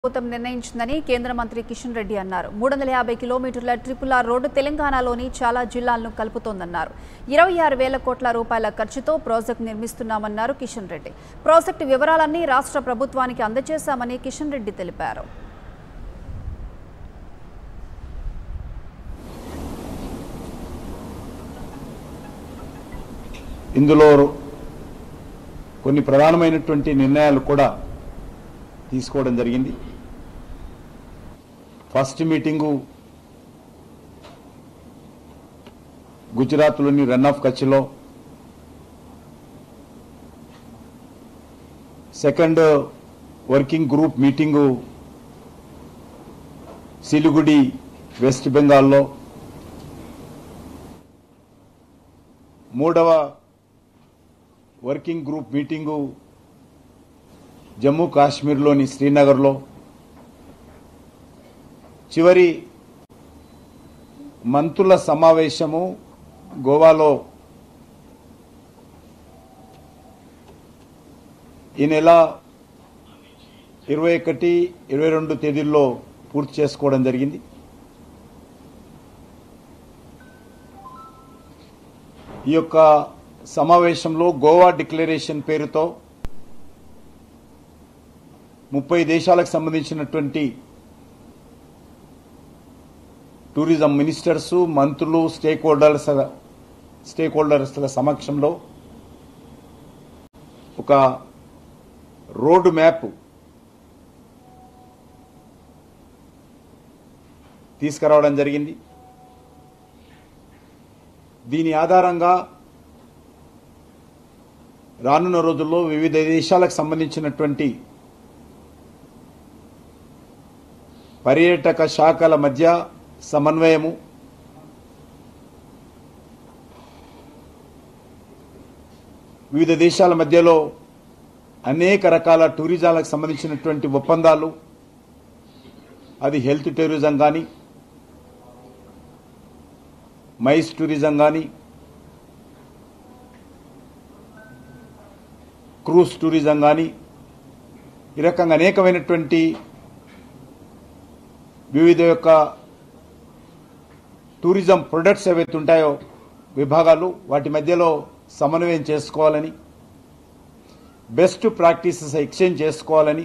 ప్రభుత్వం నిర్ణయించిందని కేంద్ర మంత్రి కిషన్ రెడ్డి అన్నారు మూడు వందల యాభై కిలోమీటర్ల ట్రిపుల్ ఆర్ రోడ్డు తెలంగాణలోని చాలా జిల్లాలను కలుపుతోందన్నారు ఇరవై ఆరు వేల కోట్ల రూపాయల ఖర్చుతో ప్రాజెక్టు నిర్మిస్తున్నామన్నారు కిషన్ రెడ్డి ప్రాజెక్టు వివరాలన్నీ రాష్ట్ర ప్రభుత్వానికి అందజేశామని కిషన్ రెడ్డి తెలిపారు ఇందులో కొన్ని ప్రధానమైనటువంటి నిర్ణయాలు కూడా తీసుకోవడం జరిగింది ఫస్ట్ మీటింగు గుజరాత్లోని రన్ ఆఫ్ కచ్లో second working group meeting Siliguri west బెంగాల్లో మూడవ వర్కింగ్ గ్రూప్ మీటింగు జమ్మూ కాశ్మీర్లోని శ్రీనగర్లో చివరి మంత్రుల సమావేశము గోవాలో ఈ నెల ఇరవై ఒకటి ఇరవై రెండు తేదీల్లో పూర్తి చేసుకోవడం జరిగింది ఈ యొక్క సమావేశంలో గోవా డిక్లరేషన్ పేరుతో ముప్పై దేశాలకు సంబంధించినటువంటి టూరిజం మినిస్టర్స్ మంత్రులు స్టేక్ హోల్డర్స్ స్టేక్ హోల్డర్స్ల సమక్షంలో ఒక రోడ్ మ్యాప్ తీసుకురావడం జరిగింది దీని ఆధారంగా రానున్న రోజుల్లో వివిధ దేశాలకు సంబంధించినటువంటి పర్యాటక శాఖల మధ్య సమన్వయము వివిధ దేశాల మధ్యలో అనేక రకాల టూరిజాలకు సంబంధించినటువంటి ఒప్పందాలు అది హెల్త్ టూరిజం కానీ మైస్ టూరిజం కానీ క్రూజ్ టూరిజం కానీ ఈ రకంగా అనేకమైనటువంటి వివిధ యొక్క టూరిజం ప్రొడక్ట్స్ ఏవైతే ఉంటాయో విభాగాలు వాటి మధ్యలో సమన్వయం చేసుకోవాలని బెస్ట్ ప్రాక్టీసెస్ ఎక్స్చేంజ్ చేసుకోవాలని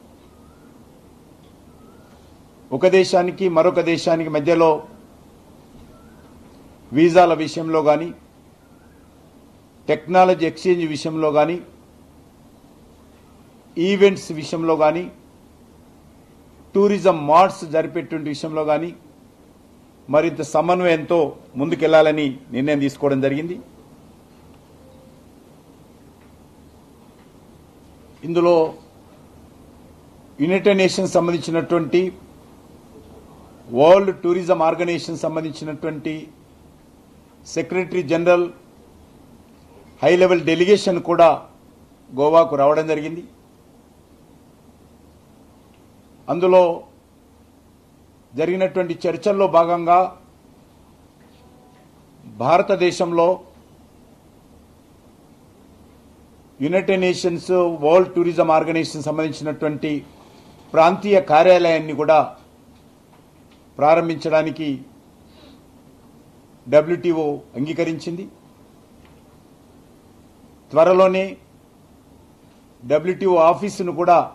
ఒక దేశానికి మరొక దేశానికి మధ్యలో వీసాల విషయంలో కానీ టెక్నాలజీ ఎక్స్చేంజ్ విషయంలో కానీ ఈవెంట్స్ విషయంలో కానీ టూరిజం మార్ట్స్ జరిపేటువంటి విషయంలో కానీ మరింత సమన్వయంతో ముందుకెళ్లాలని నిర్ణయం తీసుకోవడం జరిగింది ఇందులో యునైటెడ్ నేషన్స్ సంబంధించినటువంటి వరల్డ్ టూరిజం ఆర్గనైజేషన్ సంబంధించినటువంటి secretary general high level delegation కూడా గోవాకు రావడం జరిగింది అందులో జరిగినటువంటి చర్చల్లో భాగంగా భారతదేశంలో United Nations World Tourism Organization సంబంధించినటువంటి ప్రాంతీయ కార్యాలయాన్ని కూడా ప్రారంభించడానికి డబ్ల్యూటీఓ అంగీకరించింది త్వరలోనే డబ్ల్యూటీఓ ఆఫీసును కూడా